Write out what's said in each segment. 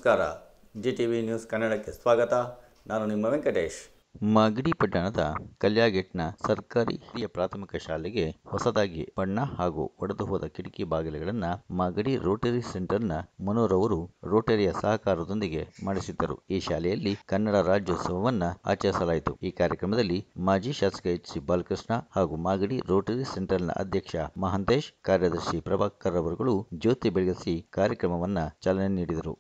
ನಮಸ್ಕಾರ G T V news ಕನ್ನಡಕ್ಕೆ ಸ್ವಾಗತ ನಾನು ನಿಮ್ಮ ವೆಂಕಟೇಶ್ ಮಾಗಡಿ ಪಟ್ಟಣದ ಕಲ್ಯಾಗೇಟ್ನ ಸರ್ಕಾರಿ ಹಿರಿಯ ಪ್ರಾಥಮಿಕ ಶಾಲೆಗೆ ಹೊಸದಾಗಿ ಬಣ್ಣ ಹಾಗೂ ಒಡೆದು ಹೋದ ಕಿಟಕಿ ಬಾಗಿಲುಗಳನ್ನು ಮಾಗಡಿ ರೋಟರಿ ಸೆಂಟರ್ನ ಮನೋರವರು ರೋಟರಿಯ ಸಹಕಾರದೊಂದಿಗೆ ಮಾಡಿಸಿದ್ದರು ಈ ಶಾಲೆಯಲ್ಲಿ ಕನ್ನಡ ರಾಜ್ಯೋತ್ಸವವನ್ನ ಆಚರಿಸಲಾಯಿತು ಈ ಕಾರ್ಯಕ್ರಮದಲ್ಲಿ ಮಾಜಿ ಶಾಸಕ ಎಚ್ ಸಿ ಬಾಲಕೃಷ್ಣ ಹಾಗೂ ಮಾಗಡಿ ರೋಟರಿ ಸೆಂಟರ್ನ ಅಧ್ಯಕ್ಷ ಮಹಾಂತೇಶ್ ಕಾರ್ಯದರ್ಶಿ ಪ್ರಭಾಕರ್ ಅವರುಗಳು ಜ್ಯೋತಿ ಬೆಳಗಿಸಿ ಕಾರ್ಯಕ್ರಮವನ್ನ ಚಾಲನೆ ನೀಡಿದರು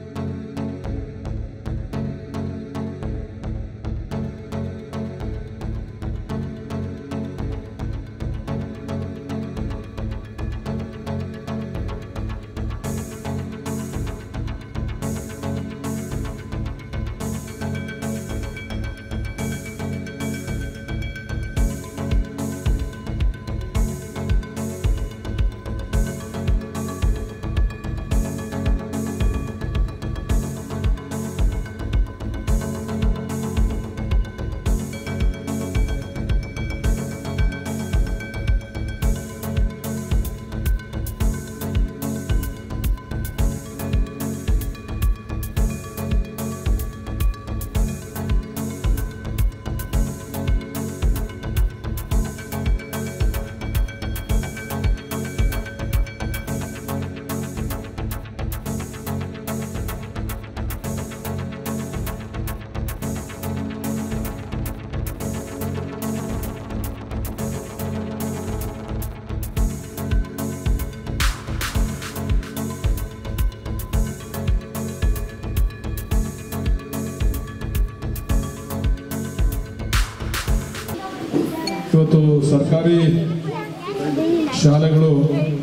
ಇವತ್ತು ಸರ್ಕಾರಿ ಶಾಲೆಗಳು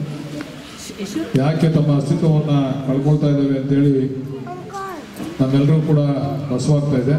ಯಾಕೆ ತಮ್ಮ ಅಸ್ತಿತ್ವವನ್ನು ಕಳ್ಕೊಳ್ತಾ ಇದ್ದಾವೆ ಅಂತೇಳಿ ನಮ್ಮೆಲ್ಲರೂ ಕೂಡ ರಸವಾಗ್ತಾ ಇದೆ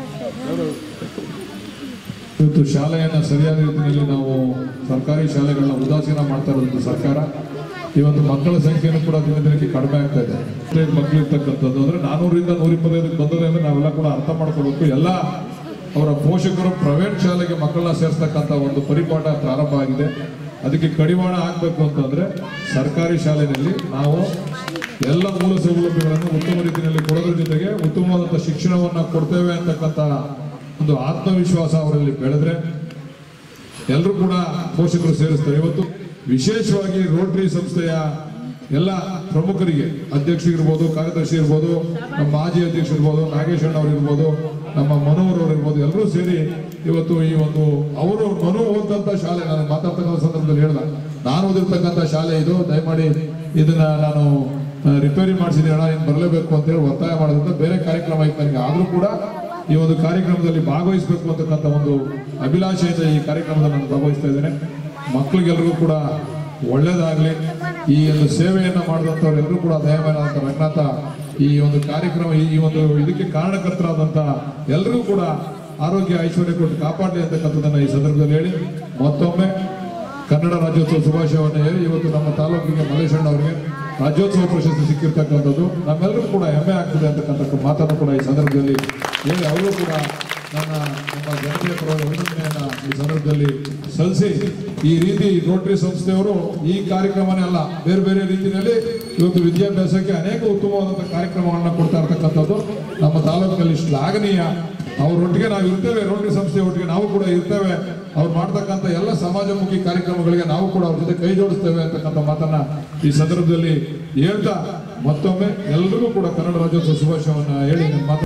ಇವತ್ತು ಶಾಲೆಯನ್ನು ಸರಿಯಾದ ರೀತಿಯಲ್ಲಿ ನಾವು ಸರ್ಕಾರಿ ಶಾಲೆಗಳನ್ನ ಉದಾಸೀನ ಮಾಡ್ತಾ ಇರೋದು ಸರ್ಕಾರ ಇವತ್ತು ಮಕ್ಕಳ ಸಂಖ್ಯೆನೂ ಕೂಡ ದಿನ ದಿನಕ್ಕೆ ಕಡಿಮೆ ಆಗ್ತಾ ಇದೆ ಇಪ್ಪತ್ತೈದು ಮಕ್ಕಳು ಇರ್ತಕ್ಕಂಥದ್ದು ಅಂದ್ರೆ ನಾನೂರಿಂದ ನೂರ ಇಪ್ಪತ್ತೈದಕ್ಕೆ ಬಂದರೆ ಅಂದ್ರೆ ನಾವೆಲ್ಲ ಕೂಡ ಅರ್ಥ ಮಾಡ್ಕೋಬೇಕು ಎಲ್ಲ ಅವರ ಪೋಷಕರು ಪ್ರೈವೇಟ್ ಶಾಲೆಗೆ ಮಕ್ಕಳನ್ನ ಸೇರಿಸ್ತಕ್ಕಂಥ ಒಂದು ಪರಿಪಾಠ ಪ್ರಾರಂಭ ಆಗಿದೆ ಅದಕ್ಕೆ ಕಡಿವಾಣ ಹಾಕಬೇಕು ಅಂತಂದ್ರೆ ಸರ್ಕಾರಿ ಶಾಲೆಯಲ್ಲಿ ನಾವು ಎಲ್ಲ ಮೂಲ ಸೌಲಭ್ಯಗಳನ್ನು ಉತ್ತಮ ರೀತಿಯಲ್ಲಿ ಕೊಡೋದ್ರ ಜೊತೆಗೆ ಉತ್ತಮವಾದಂಥ ಶಿಕ್ಷಣವನ್ನ ಕೊಡ್ತೇವೆ ಅಂತಕ್ಕಂಥ ಒಂದು ಆತ್ಮವಿಶ್ವಾಸ ಅವರಲ್ಲಿ ಬೆಳೆದ್ರೆ ಎಲ್ಲರೂ ಕೂಡ ಪೋಷಕರು ಸೇರಿಸ್ತಾರೆ ಇವತ್ತು ವಿಶೇಷವಾಗಿ ರೋಟರಿ ಸಂಸ್ಥೆಯ ಎಲ್ಲ ಪ್ರಮುಖರಿಗೆ ಅಧ್ಯಕ್ಷರಿರ್ಬೋದು ಕಾರ್ಯದರ್ಶಿ ಇರ್ಬೋದು ನಮ್ಮ ಮಾಜಿ ಅಧ್ಯಕ್ಷ ಇರ್ಬೋದು ನಾಗೇಶ್ ಅಣ್ಣ ಅವ್ರು ಇರ್ಬೋದು ನಮ್ಮ ಮನೋಹರ್ ಅವರು ಇರ್ಬೋದು ಎಲ್ಲರೂ ಸೇರಿ ಇವತ್ತು ಈ ಒಂದು ಅವರು ಮನು ಓದಂತ ಶಾಲೆ ನಾನು ಮಾತಾಡ್ತಕ್ಕಂಥ ಸಂದರ್ಭದಲ್ಲಿ ಹೇಳ್ದ ನಾನು ಓದಿರ್ತಕ್ಕಂಥ ಶಾಲೆ ಇದು ದಯಮಾಡಿ ಇದನ್ನ ನಾನು ಆ, ರಿಪೇರಿ ಮಾಡಿಸಿದ್ದೀನಿ ಅಣ್ಣ ನೀನು ಬರಲೇಬೇಕು ಅಂತ ಹೇಳಿ ಒತ್ತಾಯ ಮಾಡೋದ್ರಿಂದ ಬೇರೆ ಕಾರ್ಯಕ್ರಮ ಇತ್ತು ನನಗೆ ಆದರೂ ಕೂಡ ಈ ಒಂದು ಕಾರ್ಯಕ್ರಮದಲ್ಲಿ ಭಾಗವಹಿಸಬೇಕು ಅಂತಕ್ಕಂಥ ಒಂದು ಅಭಿಲಾಷೆಯಿಂದ ಈ ಕಾರ್ಯಕ್ರಮದಲ್ಲಿ ನಾನು ಭಾಗವಹಿಸ್ತಾ ಇದ್ದೇನೆ ಮಕ್ಕಳಿಗೆಲ್ಲರಿಗೂ ಕೂಡ ಒಳ್ಳೇದಾಗಲಿ ಈ ಒಂದು ಸೇವೆಯನ್ನು ಮಾಡಿದಂಥವ್ರೆಲ್ಲರೂ ಕೂಡ ದಯಮಾನಂತ ರಂಗನಾಥ ಈ ಒಂದು ಕಾರ್ಯಕ್ರಮ ಈ ಒಂದು ಇದಕ್ಕೆ ಕಾರಣಕರ್ತರಾದಂಥ ಎಲ್ಲರೂ ಕೂಡ ಆರೋಗ್ಯ ಐಶ್ವರ್ಯ ಕೊಟ್ಟು ಕಾಪಾಡಲಿ ಅಂತಕ್ಕಂಥದ್ದನ್ನ ಈ ಸಂದರ್ಭದಲ್ಲಿ ಹೇಳಿ ಮತ್ತೊಮ್ಮೆ ಕನ್ನಡ ರಾಜ್ಯೋತ್ಸವ ಶುಭಾಶಯವನ್ನು ಹೇಳಿ ಇವತ್ತು ನಮ್ಮ ತಾಲೂಕಿಗೆ ಮಲ್ಲೇಶಣ್ಣ ಅವರಿಗೆ ರಾಜ್ಯೋತ್ಸವ ಪ್ರಶಸ್ತಿ ಸಿಕ್ಕಿರ್ತಕ್ಕಂಥದ್ದು ನಮ್ಮೆಲ್ಲರೂ ಕೂಡ ಹೆಮ್ಮೆ ಆಗ್ತದೆ ಅಂತಕ್ಕಂಥ ಮಾತನ್ನು ಕೂಡ ಈ ಸಂದರ್ಭದಲ್ಲಿ ಹೇಳಿ ಅವರು ಕೂಡ ನನ್ನ ನಮ್ಮ ಜನತೆಯ ಪರವಾಗಿ ಅಭಿನಂದನೆಯನ್ನ ಈ ಸಂದರ್ಭದಲ್ಲಿ ಸಲ್ಲಿಸಿ ಈ ರೀತಿ ರೋಟರಿ ಸಂಸ್ಥೆಯವರು ಈ ಕಾರ್ಯಕ್ರಮನೇ ಅಲ್ಲ ಬೇರೆ ಬೇರೆ ರೀತಿಯಲ್ಲಿ ಇವತ್ತು ವಿದ್ಯಾಭ್ಯಾಸಕ್ಕೆ ಅನೇಕ ಉತ್ತಮವಾದಂಥ ಕಾರ್ಯಕ್ರಮಗಳನ್ನ ಕೊಡ್ತಾ ಇರ್ತಕ್ಕಂಥದ್ದು ನಮ್ಮ ತಾಲೂಕಿನಲ್ಲಿ ಶ್ಲಾಘನೀಯ ಅವರೊಟ್ಟಿಗೆ ನಾವು ಇರ್ತೇವೆ ರೋಟರಿ ಸಂಸ್ಥೆ ಒಟ್ಟಿಗೆ ನಾವು ಕೂಡ ಇರ್ತೇವೆ ಅವ್ರು ಮಾಡ್ತಕ್ಕಂಥ ಎಲ್ಲ ಸಮಾಜಮುಖಿ ಕಾರ್ಯಕ್ರಮಗಳಿಗೆ ನಾವು ಕೂಡ ಅವ್ರ ಜೊತೆ ಕೈ ಜೋಡಿಸ್ತೇವೆ ಅಂತಕ್ಕಂಥ ಮಾತನ್ನ ಈ ಸಂದರ್ಭದಲ್ಲಿ ಹೇಳ್ತಾ ಮತ್ತೊಮ್ಮೆ ಎಲ್ಲರಿಗೂ ಕೂಡ ಕನ್ನಡ ರಾಜ್ಯೋತ್ಸವ ಶುಭಾಶಯವನ್ನ ಹೇಳಿ ನನ್ನ ಮಾತು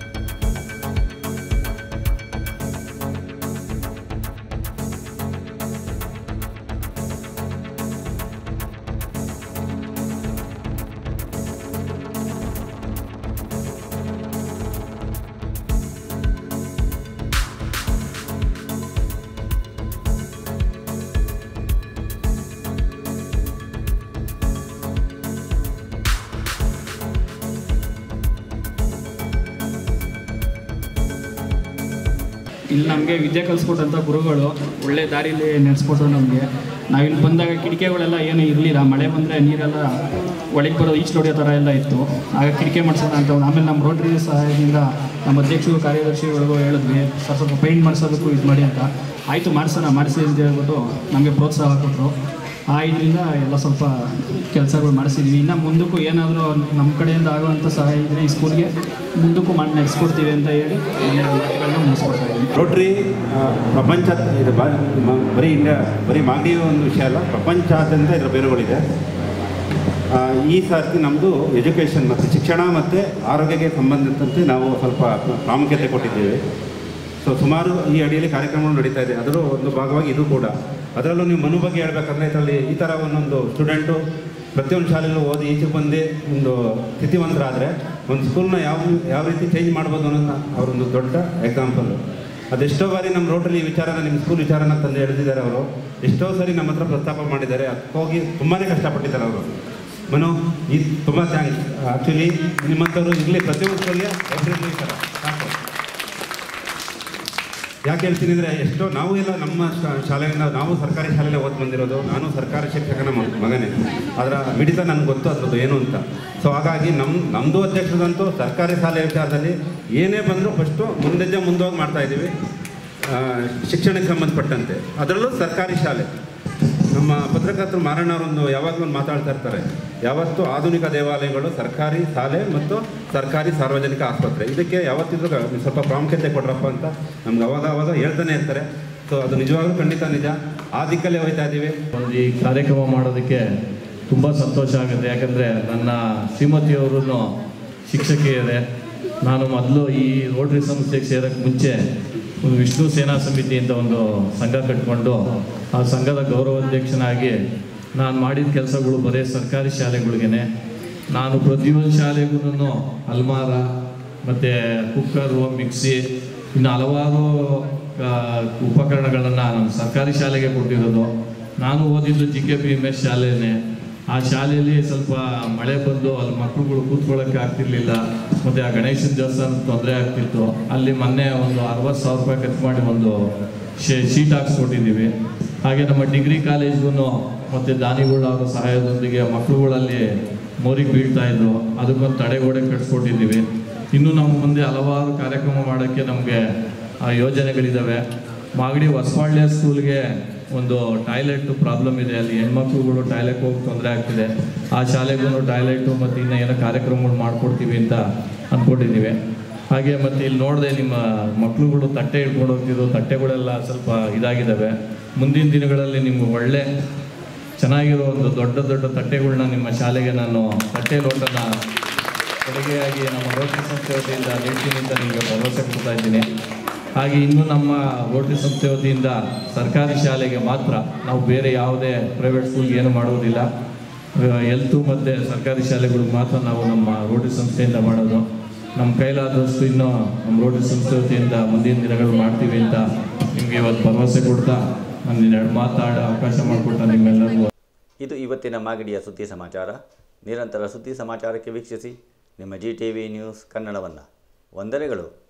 ಇಲ್ಲಿ ನಮಗೆ ವಿದ್ಯೆ ಕಲಿಸ್ಕೊಟ್ಟಂಥ ಗುರುಗಳು ಒಳ್ಳೆ ದಾರಿಲಿ ನಡೆಸ್ಕೊಟ್ರು ನಮಗೆ ನಾವಿಲ್ಲಿ ಬಂದಾಗ ಕಿಟಕಿಗಳೆಲ್ಲ ಏನೂ ಇರಲಿಲ್ಲ ಮಳೆ ಬಂದರೆ ನೀರೆಲ್ಲ ಒಳಗೆ ಬರೋ ಈಚ್ ಹೊಡೆಯೋ ಥರ ಎಲ್ಲ ಇತ್ತು ಆಗ ಕಿಟಕಿ ಮಾಡ್ಸೋಣ ಅಂತ ಒಂದು ಆಮೇಲೆ ನಮ್ಮ ರೋಟ್ರಿ ಸಹಾಯದಿಂದ ನಮ್ಮ ಅಧ್ಯಕ್ಷರು ಕಾರ್ಯದರ್ಶಿಗಳಿಗೂ ಹೇಳಿದ್ವಿ ಸ್ವಲ್ಪ ಸ್ವಲ್ಪ ಪೇಂಟ್ ಮಾಡಿಸೋದಕ್ಕೂ ಇದು ಮಾಡಿ ಅಂತ ಆಯಿತು ಮಾಡಿಸೋಣ ಮಾಡಿಸಿ ಅಂತ ಹೇಳ್ಬಿಟ್ಟು ನಮಗೆ ಪ್ರೋತ್ಸಾಹ ಕೊಟ್ಟರು ಆ ಇದರಿಂದ ಎಲ್ಲ ಸ್ವಲ್ಪ ಕೆಲಸಗಳು ಮಾಡಿಸಿದ್ವಿ ಇನ್ನು ಮುಂದಕ್ಕೂ ಏನಾದರೂ ನಮ್ಮ ಕಡೆಯಿಂದ ಆಗುವಂಥ ಸಹಾಯ ಇದ್ದರೆ ಈ ಸ್ಕೂಲ್ಗೆ ಮುಂದಕ್ಕೂ ಮಾಡಿ ನಡೆಸ್ಕೊಡ್ತೀವಿ ಅಂತ ಹೇಳಿ ನನ್ನ ಮಾತುಗಳನ್ನ ಮುಗಿಸ್ಕೊಡ್ತಾ ಇದ್ದೀನಿ ರೋಟ್ರಿ ಆ, ಪ್ರಪಂಚ ಇದು ಬ- ಮ- ಬರೀ ಇಂಡಿಯಾ ಬರೀ ಮಾಗಡಿ ಒಂದು ವಿಷಯ ಅಲ್ಲ ಪ್ರಪಂಚಾದ್ಯಂತ ಇದರ ಬೇರುಗಳಿದೆ ಆ, ಈ ಸರ್ತಿ ನಮ್ಮದು ಎಜುಕೇಷನ್ ಮತ್ತು ಶಿಕ್ಷಣ ಮತ್ತು ಆರೋಗ್ಯಕ್ಕೆ ಸಂಬಂಧಿಸಿದಂತೆ ನಾವು ಸ್ವಲ್ಪ ಪ್ರಾಮುಖ್ಯತೆ ಕೊಟ್ಟಿದ್ದೇವೆ ಸೊ ಸುಮಾರು ಈ ಅಡಿಯಲ್ಲಿ ಕಾರ್ಯಕ್ರಮಗಳು ನಡೀತಾ ಇದೆ ಅದರ ಒಂದು ಭಾಗವಾಗಿ ಇದು ಕೂಡ ಅದರಲ್ಲೂ ನೀವು ಮನು ಬಗ್ಗೆ ಹೇಳ್ಬೇಕಂದ್ರೆ ಇದರಲ್ಲಿ ಈ ಥರ ಒಂದೊಂದು ಸ್ಟೂಡೆಂಟು ಪ್ರತಿಯೊಂದು ಶಾಲೆಯಲ್ಲೂ ಓದಿ ಈಚೆಗೆ ಬಂದು ಒಂದು ಸ್ಥಿತಿವಂತರಾದರೆ ಒಂದು ಸ್ಕೂಲ್ನ ಯಾವ ಯಾವ ರೀತಿ ಚೇಂಜ್ ಮಾಡ್ಬೋದು ಅನ್ನೋದನ್ನ ಅವರೊಂದು ದೊಡ್ಡ ಎಕ್ಸಾಂಪಲ್ ಅದೆಷ್ಟೋ ಬಾರಿ ನಮ್ಮ ರೋಟಲ್ಲಿ ಈ ವಿಚಾರನ ನಿಮ್ಮ ಸ್ಕೂಲ್ ವಿಚಾರನ ತಂದು ಎಳೆದಿದ್ದಾರೆ ಅವರು ಎಷ್ಟೋ ಸರಿ ನಮ್ಮ ಹತ್ರ ಪ್ರಸ್ತಾಪ ಮಾಡಿದ್ದಾರೆ ಅದಕ್ಕೆ ಹೋಗಿ ತುಂಬಾ ಕಷ್ಟಪಟ್ಟಿದ್ದಾರೆ ಅವರು ಮನು ಈ ತುಂಬ ಥ್ಯಾಂಕ್ಸ್ ಆ್ಯಕ್ಚುಲಿ ನಿಮ್ಮಂಥವ್ರು ಇರಲಿ ಪ್ರತಿಯೊಂದು ಸ್ಕೂಲ್ಗೆ ಒಬ್ಬರಿರಲಿ ಈ ಥರ ಸಾಕು ಯಾಕೆ ಹೇಳ್ತೀನಿ ಅಂದರೆ ಎಷ್ಟೋ ನಾವು ಎಲ್ಲ ನಮ್ಮ ಶಾ- ಶಾಲೆಯಿಂದ ನಾವು ಸರ್ಕಾರಿ ಶಾಲೆಯಲ್ಲೇ ಓದಿ ಬಂದಿರೋದು ನಾನು ಸರ್ಕಾರಿ ಶಿಕ್ಷಕನ ಮ- ಮಗನೇ ಅದರ ಮಿಡಿತ ನನಗೆ ಗೊತ್ತು ಅದ್ರದ್ದು ಏನು ಅಂತ ಸೊ ಹಾಗಾಗಿ ನಮ್ಮ ನಮ್ಮದು ಅಧ್ಯಕ್ಷರದಂತೂ ಸರ್ಕಾರಿ ಶಾಲೆ ವಿಚಾರದಲ್ಲಿ ಏನೇ ಬಂದರೂ ಫಸ್ಟು ಮುಂದೆಜ್ಜೆ ಮುಂದೋಗಿ ಮಾಡ್ತಾ ಇದ್ದೀವಿ ಆ, ಶಿಕ್ಷಣಕ್ಕೆ ಸಂಬಂಧಪಟ್ಟಂತೆ ಅದರಲ್ಲೂ ಸರ್ಕಾರಿ ಶಾಲೆ ನಮ್ಮ ಪತ್ರಕರ್ತರು ಮಾರಣ್ಣವರೊಂದು ಯಾವಾಗಲೂ ಒಂದು ಮಾತಾಡ್ತಾ ಇರ್ತಾರೆ ಯಾವತ್ತೂ ಆಧುನಿಕ ದೇವಾಲಯಗಳು ಸರ್ಕಾರಿ ಶಾಲೆ ಮತ್ತು ಸರ್ಕಾರಿ ಸಾರ್ವಜನಿಕ ಆಸ್ಪತ್ರೆ ಇದಕ್ಕೆ ಯಾವತ್ತಿದ್ರೂ ಗ- ಸ್ವಲ್ಪ ಪ್ರಾಮುಖ್ಯತೆ ಕೊಡ್ರಪ್ಪ ಅಂತ ನಮ್ಗೆ ಅವಾಗ ಅವಾಗ ಹೇಳ್ತಾನೆ ಇರ್ತಾರೆ ಸೊ ಅದು ನಿಜವಾಗ್ಲೂ ಖಂಡಿತ ನಿಜ ಆ ದಿಕ್ಕಲ್ಲೇ ಹೋಗ್ತಾ ಇದ್ದೀವಿ ಒಂದು ಈ ಕಾರ್ಯಕ್ರಮ ಮಾಡೋದಕ್ಕೆ ತುಂಬ ಸಂತೋಷ ಆಗುತ್ತೆ ಯಾಕಂದರೆ ನನ್ನ ಶ್ರೀಮತಿಯವರು ಶಿಕ್ಷಕಿಯರೇ ನಾನು ಮೊದಲು ಈ ರೋಟರಿ ಸಂಸ್ಥೆಗೆ ಸೇರೋಕ್ಕೆ ಮುಂಚೆ ಒಂದು ವಿಷ್ಣು ಸೇನಾ ಸಮಿತಿ ಅಂತ ಒಂದು ಸಂಘ ಕಟ್ಕೊಂಡು ಆ ಸಂಘದ ಗೌರವಾಧ್ಯಕ್ಷನಾಗಿ ನಾನು ಮಾಡಿದ ಕೆಲಸಗಳು ಬರೀ ಸರ್ಕಾರಿ ಶಾಲೆಗಳಿಗೇನೆ ನಾನು ಪ್ರತಿಯೊಂದು ಶಾಲೆಗೂ ಅಲ್ಮಾರ ಮತ್ತು ಕುಕ್ಕರು ಮಿಕ್ಸಿ ಇನ್ನು ಹಲವಾರು ಆ, ಉಪಕರಣಗಳನ್ನು ನಾನು ಸರ್ಕಾರಿ ಶಾಲೆಗೆ ಕೊಟ್ಟಿರೋದು ನಾನು ಓದಿದ್ದು G K P M S ಶಾಲೆನೇ ಆ ಶಾಲೆಯಲ್ಲಿ ಸ್ವಲ್ಪ ಮಳೆ ಬಂದು ಅಲ್ಲಿ ಮಕ್ಕಳುಗಳು ಕೂತ್ಕೊಳ್ಳೋಕ್ಕೆ ಆಗ್ತಿರ್ಲಿಲ್ಲ ಮತ್ತು ಆ ಗಣೇಶನ ದೇವಸ್ಥಾನಕ್ಕೆ ತೊಂದರೆ ಆಗ್ತಿತ್ತು ಅಲ್ಲಿ ಮೊನ್ನೆ ಒಂದು ಅರವತ್ತು ಸಾವಿರ ರೂಪಾಯಿ ಖರ್ಚು ಮಾಡಿ ಒಂದು ಶೇ ಶೀಟ್ ಹಾಕ್ಸ್ಕೊಟ್ಟಿದ್ದೀವಿ ಹಾಗೆ ನಮ್ಮ ಡಿಗ್ರಿ ಕಾಲೇಜ್ಗೂ ಮತ್ತು ದಾನಿಗಳ ಅವರ ಸಹಾಯದೊಂದಿಗೆ ಮಕ್ಕಳುಗಳಲ್ಲಿ ಮೋರಿಗೆ ಬೀಳ್ತಾ ಇದ್ರು ಅದಕ್ಕೊಂದು ತಡೆಗೋಡೆ ಕಟ್ಸ್ಕೊಟ್ಟಿದ್ದೀವಿ ಇನ್ನು ನಮ್ಮ ಮುಂದೆ ಹಲವಾರು ಕಾರ್ಯಕ್ರಮ ಮಾಡೋಕ್ಕೆ ನಮಗೆ ಆ ಯೋಜನೆಗಳಿದ್ದಾವೆ ಮಾಗಡಿ ಹೊಸಪಾಳ್ಯ ಸ್ಕೂಲ್ಗೆ ಒಂದು ಟಾಯ್ಲೆಟ್ ಪ್ರಾಬ್ಲಮ್ ಇದೆ ಅಲ್ಲಿ ಹೆಣ್ಮಕ್ಳುಗಳು ಟಾಯ್ಲೆಟ್ ಹೋಗಿ ತೊಂದರೆ ಆಗ್ತಿದೆ ಆ ಶಾಲೆಗೂ ಟಾಯ್ಲೆಟು ಮತ್ತು ಇನ್ನೂ ಏನೋ ಕಾರ್ಯಕ್ರಮಗಳು ಮಾಡಿಕೊಡ್ತೀವಿ ಅಂತ ಅಂದ್ಕೊಂಡಿದ್ದೀವಿ ಹಾಗೆ ಮತ್ತು ಇಲ್ಲಿ ನೋಡಿದೆ ನಿಮ್ಮ ಮಕ್ಳುಗಳು ತಟ್ಟೆ ಹಿಡ್ಕೊಂಡು ಹೋಗ್ತಿದ್ರು ತಟ್ಟೆಗಳೆಲ್ಲ ಸ್ವಲ್ಪ ಇದಾಗಿದ್ದಾವೆ ಮುಂದಿನ ದಿನಗಳಲ್ಲಿ ನಿಮ್ಗೆ ಒಳ್ಳೆ ಚೆನ್ನಾಗಿರೋ ಒಂದು ದೊಡ್ಡ ದೊಡ್ಡ ತಟ್ಟೆಗಳನ್ನ ನಿಮ್ಮ ಶಾಲೆಗೆ ನಾನು ತಟ್ಟೆ ಲೋಟನ ಕೊಡುಗೆಯಾಗಿ ನಮ್ಮ ರೋಟರಿ ಸಂಸ್ಥೆ ವತಿಯಿಂದ ನೀಡ್ತೀನಿ ಅಂತ ನಿಮಗೆ ಭರವಸೆ ಕೊಡ್ತಾ ಇದ್ದೀನಿ ಹಾಗೆ ಇನ್ನು ನಮ್ಮ ರೋಟರಿ ಸಂಸ್ಥೆ ವತಿಯಿಂದ ಸರ್ಕಾರಿ ಶಾಲೆಗೆ ಮಾತ್ರ ನಾವು ಬೇರೆ ಯಾವುದೇ ಪ್ರೈವೇಟ್ ಸ್ಕೂಲ್ಗೆ ಏನು ಮಾಡುವುದಿಲ್ಲ ಎಲ್ತು ಮತ್ತು ಸರ್ಕಾರಿ ಶಾಲೆಗಳಿಗೆ ಮಾತ್ರ ನಾವು ನಮ್ಮ ರೋಟರಿ ಸಂಸ್ಥೆಯಿಂದ ಮಾಡೋದು ನಮ್ಮ ಕೈಲಾದಷ್ಟು ಇನ್ನೂ ನಮ್ಮ ರೋಟರಿ ಸಂಸ್ಥೆ ವತಿಯಿಂದ ಮುಂದಿನ ದಿನಗಳು ಮಾಡ್ತೀವಿ ಅಂತ ನಿಮಗೆ ಇವತ್ತು ಭರವಸೆ ಕೊಡ್ತಾ ನಾನು ಎರಡು ಮಾತಾಡೋ ಅವಕಾಶ ಮಾಡಿಕೊಟ್ಟ ನಿಮ್ಮೆಲ್ಲರಿಗೂ ಇದು ಇವತ್ತಿನ ಮಾಗಡಿಯ ಸುದ್ದಿ ಸಮಾಚಾರ ನಿರಂತರ ಸುದ್ದಿ ಸಮಾಚಾರಕ್ಕೆ ವೀಕ್ಷಿಸಿ ನಿಮ್ಮ ಜಿ ಟಿ ವಿ ನ್ಯೂಸ್ ಕನ್ನಡವನ್ನು ವಂದನೆಗಳು